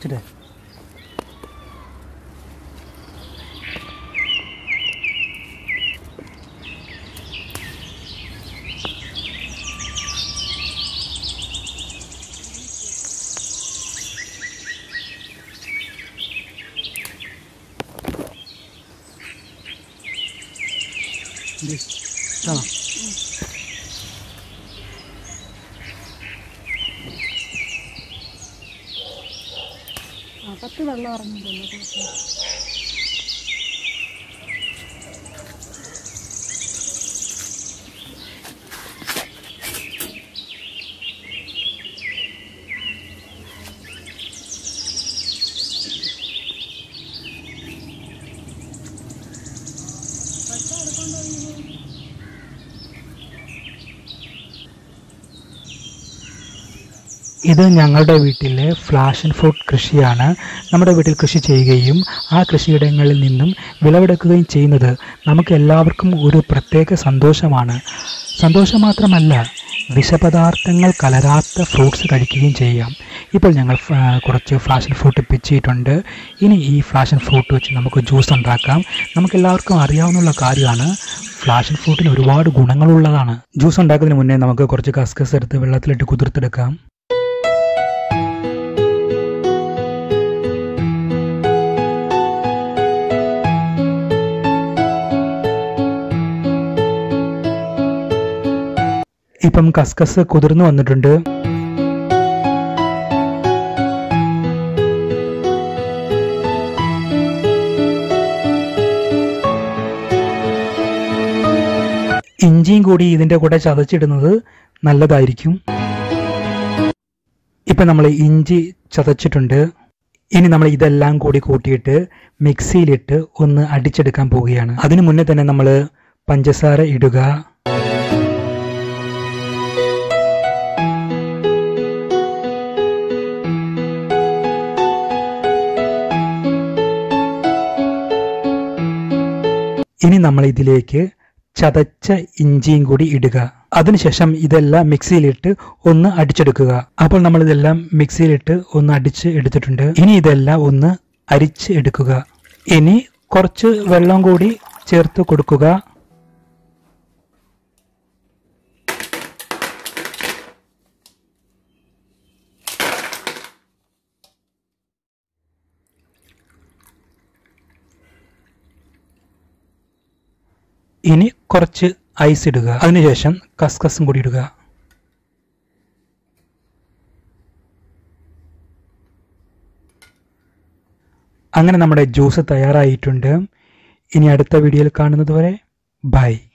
ഇച്ചിട്ടെ ആ അകത്ത് വെള്ളം ഇറങ്ങിയിട്ടുണ്ട് ഇത് ഞങ്ങളുടെ വീട്ടിലെ ഫ്ലാഷൻ ഫ്രൂട്ട് കൃഷിയാണ് നമ്മുടെ വീട്ടിൽ കൃഷി ചെയ്യുകയും ആ കൃഷിയിടങ്ങളിൽ നിന്നും വിളവെടുക്കുകയും ചെയ്യുന്നത് നമുക്ക് എല്ലാവർക്കും ഒരു പ്രത്യേക സന്തോഷമാണ് സന്തോഷം മാത്രമല്ല വിഷപദാർത്ഥങ്ങൾ കലരാത്ത ഫ്രൂട്ട്സ് കഴിക്കുകയും ചെയ്യാം ഇപ്പോൾ ഞങ്ങൾ ഫ- കുറച്ച് ഫ്ലാഷൻ ഫ്രൂട്ട് പിച്ചിയിട്ടുണ്ട് ഇനി ഈ ഫ്ലാഷൻ ഫ്രൂട്ട് വെച്ച് നമുക്ക് ജ്യൂസ് ഉണ്ടാക്കാം നമുക്ക് എല്ലാവർക്കും അറിയാവുന്ന കാര്യമാണ് ഫ്ലാഷൻ ഫ്രൂട്ടിന് ഒരുപാട് ഗുണങ്ങളുള്ളതാണ് ജ്യൂസ് ഉണ്ടാക്കുന്നതിന് മുന്നേ നമുക്ക് കുറച്ച് കസ്കസ് എടുത്ത് വെള്ളത്തിലിട്ട് കുതിർത്തെടുക്കാം ഇപ്പം കസ്കസ് കുതിർന്നു വന്നിട്ടുണ്ട് ഇഞ്ചിയും കൂടി ഇതിന്റെ കൂടെ ചതച്ചിടുന്നത് നല്ലതായിരിക്കും ഇപ്പം നമ്മൾ ഇഞ്ചി ചതച്ചിട്ടുണ്ട് ഇനി നമ്മൾ ഇതെല്ലാം കൂടി കൂട്ടിയിട്ട് മിക്സിയിലിട്ട് ഒന്ന് അടിച്ചെടുക്കാൻ പോവുകയാണ് അതിനു മുന്നേ തന്നെ നമ്മൾ പഞ്ചസാര ഇടുക ഇനി നമ്മൾ ഇതിലേക്ക് ചതച്ച ഇഞ്ചിയും കൂടി ഇടുക അതിനുശേഷം ഇതെല്ലാം മിക്സിയിലിട്ട് ഒന്ന് അടിച്ചെടുക്കുക അപ്പോൾ നമ്മൾ ഇതെല്ലാം മിക്സിയിലിട്ട് ഒന്ന് അടിച്ച് എടുത്തിട്ടുണ്ട് ഇനി ഇതെല്ലാം ഒന്ന് അരിച്ച് എടുക്കുക ഇനി കുറച്ച് വെള്ളം കൂടി ചേർത്ത് കൊടുക്കുക ഇനി കുറച്ച് ഐസ് ഇടുക അതിനുശേഷം കസ്കസും കൂടി ഇടുക അങ്ങനെ നമ്മുടെ ജ്യൂസ് തയ്യാറായിട്ടുണ്ട് ഇനി അടുത്ത വീഡിയോയിൽ കാണുന്നത് വരെ ബൈ